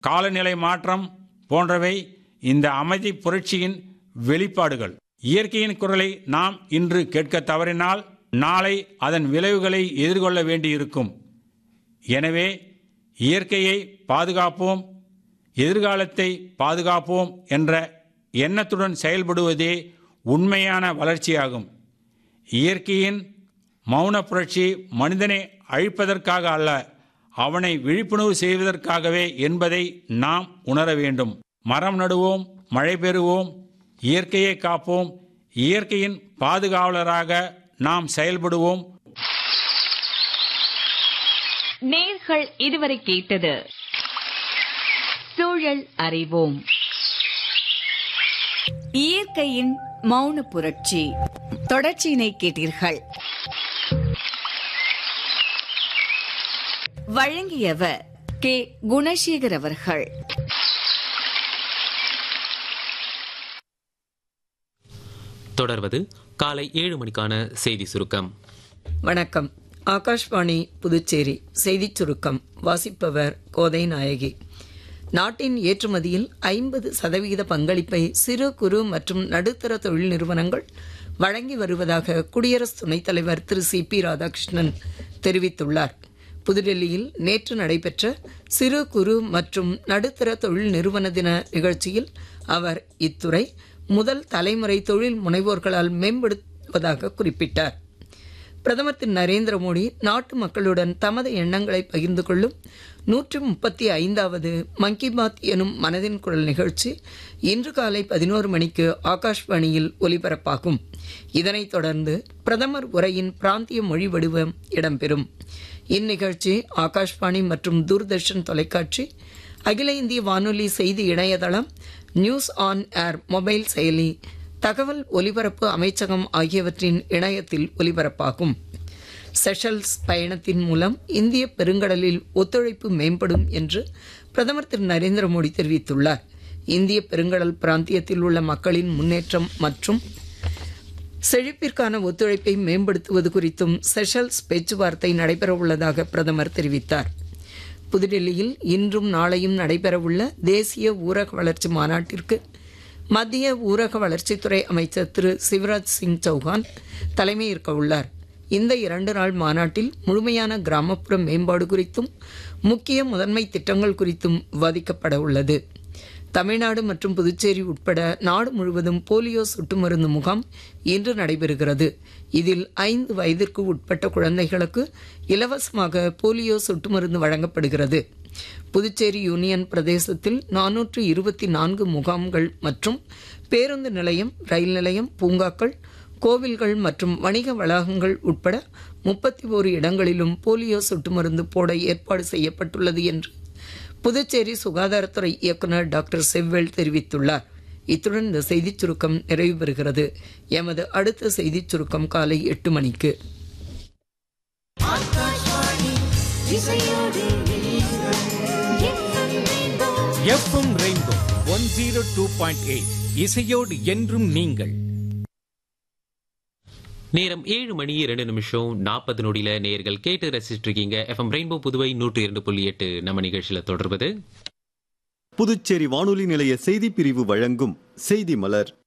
காலநிலை மாற்றம் போன்றவை இந்த அமைதி புரட்சியின் வெளிப்பாடுகள் இயற்கையின் குரலை நாம் இன்று கேட்க தவறினால் நாளை அதன் விளைவுகளை எதிர்கொள்ள வேண்டியிருக்கும் எனவே இயற்கையை பாதுகாப்போம் எதிர்காலத்தை பாதுகாப்போம் என்ற எண்ணத்துடன் செயல்படுவதே உண்மையான வளர்ச்சியாகும் இயற்கையின் மௌன புரட்சி மனிதனை அழிப்பதற்காக அல்ல அவனை விழிப்புணர்வு செய்வதற்காகவே என்பதை நாம் உணர வேண்டும் மரம் நடுவோம் மழை பெறுவோம் இயற்கையை காப்போம் இயற்கையின் பாதுகாவலராக நாம் செயல்படுவோம் நேர்கள் இதுவரை கேட்டது சூழல் அறிவோம் இயற்கையின் மௌன புரட்சி தொடர்ச்சியினை கேட்டீர்கள் வழங்கியவர் கே குணசேகர் அவர்கள் தொடர்வது காலை ஏழு மணிக்கான செய்தி சுருக்கம் வணக்கம் ஆகாஷ்வாணி புதுச்சேரி செய்திச் சுருக்கம் வாசிப்பவர் கோதை நாயகி நாட்டின் ஏற்றுமதியில் ஐம்பது சதவிகித பங்களிப்பை சிறு குறு மற்றும் நடுத்தர தொழில் நிறுவனங்கள் வழங்கி வருவதாக குடியரசு துணைத் தலைவர் திரு சி பி ராதாகிருஷ்ணன் தெரிவித்துள்ளார் புதுடெல்லியில் நேற்று நடைபெற்ற சிறு குறு மற்றும் நடுத்தர தொழில் நிறுவன தின நிகழ்ச்சியில் அவர் இத்துறை முதல் தலைமுறை தொழில் முனைவோர்களால் மேம்படுத்துவதாக குறிப்பிட்டார் பிரதமர் திரு நரேந்திர மோடி நாட்டு மக்களுடன் தமது எண்ணங்களை பகிர்ந்து கொள்ளும் நூற்றி முப்பத்தி ஐந்தாவது மன் கி பாத் எனும் மனதின் குரல் நிகழ்ச்சி இன்று காலை பதினோரு மணிக்கு ஆகாஷ்வாணியில் ஒலிபரப்பாகும் இதனைத் தொடர்ந்து பிரதமர் உரையின் பிராந்திய மொழி வடிவம் இடம்பெறும் இந்நிகழ்ச்சி ஆகாஷ்வாணி மற்றும் தூர்தர்ஷன் தொலைக்காட்சி அகில இந்திய வானொலி செய்தி இணையதளம் நியூஸ் ஆன் ஏர் மொபைல் செயலி தகவல் ஒலிபரப்பு அமைச்சகம் ஆகியவற்றின் இணையத்தில் ஒலிபரப்பாகும் செஷல்ஸ் பயணத்தின் மூலம் இந்திய பெருங்கடலில் ஒத்துழைப்பு மேம்படும் என்று பிரதமர் திரு நரேந்திர மோடி தெரிவித்துள்ளார் இந்திய பெருங்கடல் பிராந்தியத்தில் உள்ள மக்களின் முன்னேற்றம் மற்றும் செழிப்பிற்கான ஒத்துழைப்பை மேம்படுத்துவது குறித்தும் செஷல்ஸ் பேச்சுவார்த்தை நடைபெறவுள்ளதாக பிரதமர் தெரிவித்தார் புதுடெல்லியில் இன்றும் நாளையும் நடைபெறவுள்ள தேசிய ஊரக வளர்ச்சி மாநாட்டிற்கு மத்திய ஊரக வளர்ச்சித்துறை அமைச்சர் திரு சிவராஜ் சிங் சௌஹான் தலைமையேற்க உள்ளார் இந்த இரண்டு நாள் மாநாட்டில் முழுமையான கிராமப்புற மேம்பாடு குறித்தும் முக்கிய முதன்மை திட்டங்கள் குறித்தும் விவாதிக்கப்பட உள்ளது தமிழ்நாடு மற்றும் புதுச்சேரி உட்பட நாடு முழுவதும் போலியோ சொட்டு மருந்து முகாம் இன்று நடைபெறுகிறது இதில் ஐந்து வயதிற்கு உட்பட்ட குழந்தைகளுக்கு இலவசமாக போலியோ சொட்டு மருந்து வழங்கப்படுகிறது புதுச்சேரி யூனியன் பிரதேசத்தில் நானூற்று இருபத்தி நான்கு முகாம்கள் மற்றும் பேருந்து நிலையம் ரயில் நிலையம் பூங்காக்கள் கோவில்கள் மற்றும் வணிக வளாகங்கள் உட்பட முப்பத்தி ஓரு இடங்களிலும் போலியோ சொட்டு மருந்து போட ஏற்பாடு செய்யப்பட்டுள்ளது என்று புதுச்சேரி சுகாதாரத்துறை இயக்குநர் டாக்டர் செவ்வேல் தெரிவித்துள்ளார் இத்துடன் இந்த செய்திச் சுருக்கம் நிறைவு பெறுகிறது எமது அடுத்த செய்திச் சுருக்கம் காலை எட்டு மணிக்கு FM rainbow one zero two point eight இசையோடு என்றும் நீங்கள் நேரம் ஏழு மணி இரண்டு நிமிஷம் நாற்பது நொடியில நேர்கள் கேட்டு ரசிச்சுட்டு இருக்கீங்க எஃப்எம் ரெயின்போ புதுவை நூற்றி இரண்டு புள்ளி எட்டு நம்ம நிகழ்ச்சியில தொடர்வது புதுச்சேரி வானொலி நிலைய செய்திப் பிரிவு வழங்கும் செய்தி மலர்